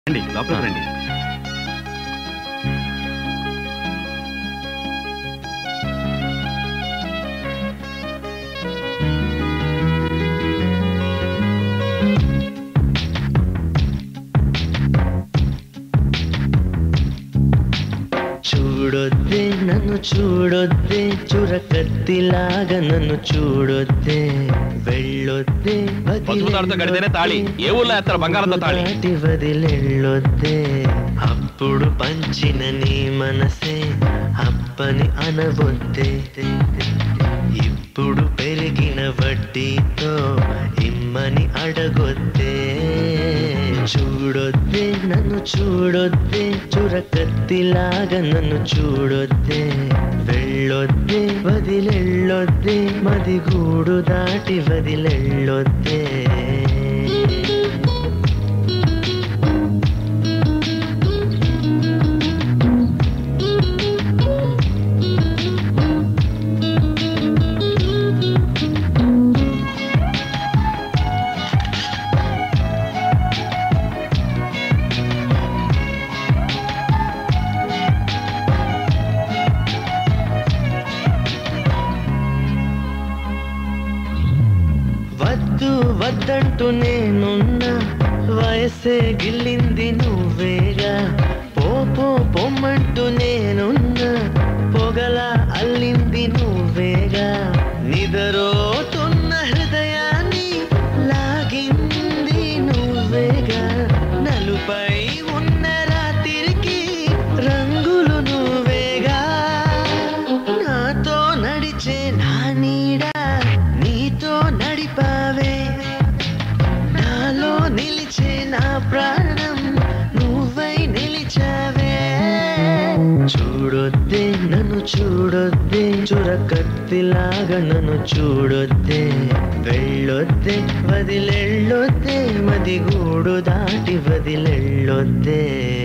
రండి లోపలికి రండి చూడొద్దే నన్ను చూడొద్దే చురకత్తిలాగా నన్ను చూడొద్దే వెళ్ళొద్దే పసుపు తాడుతో కడితేనే తాళి. ఏ ఊళ్ళో వేస్తారు బంగారంతో తాళి? దాటి వదిలెళ్ళొద్దే అప్పుడు పంచిన నీ మనసే అప్పని అనవొద్దే ఇప్పుడు పెరిగిన వడ్డీతో ఇమ్మని అడగొద్దే చూడొద్దే నన్ను చూడొద్దే చురకత్తిలాగా నన్ను చూడొద్దే వెళ్ళొద్దే వదిలెళ్ళొద్దే మది గూడు దాటి వదిలెళ్ళొద్దే వద్దు వద్దంటూ నేనున్నా వయసే గిల్లింది నువ్వేగా పో పో పొమ్మంటూ నేనున్నా పొగల అల్లింది నువ్వేగా నిదరోతున్న హృదయాన్ని లాగింది నువ్వేగా నలుపై ఉన్న రాత్రికి రంగులు నువ్వేగా నాతో నడిచే నా నీడ నీతో నడిపావే నాలో నిలిచే నా ప్రాణం నువ్వై నిలిచావే చూడొద్దే నన్ను చూడొద్దే చురకత్తిలాగా నన్ను చూడొద్దే వెళ్ళొద్దే వదిలెళ్ళొద్దే మది గూడు దాటి వదిలెళ్ళొద్దే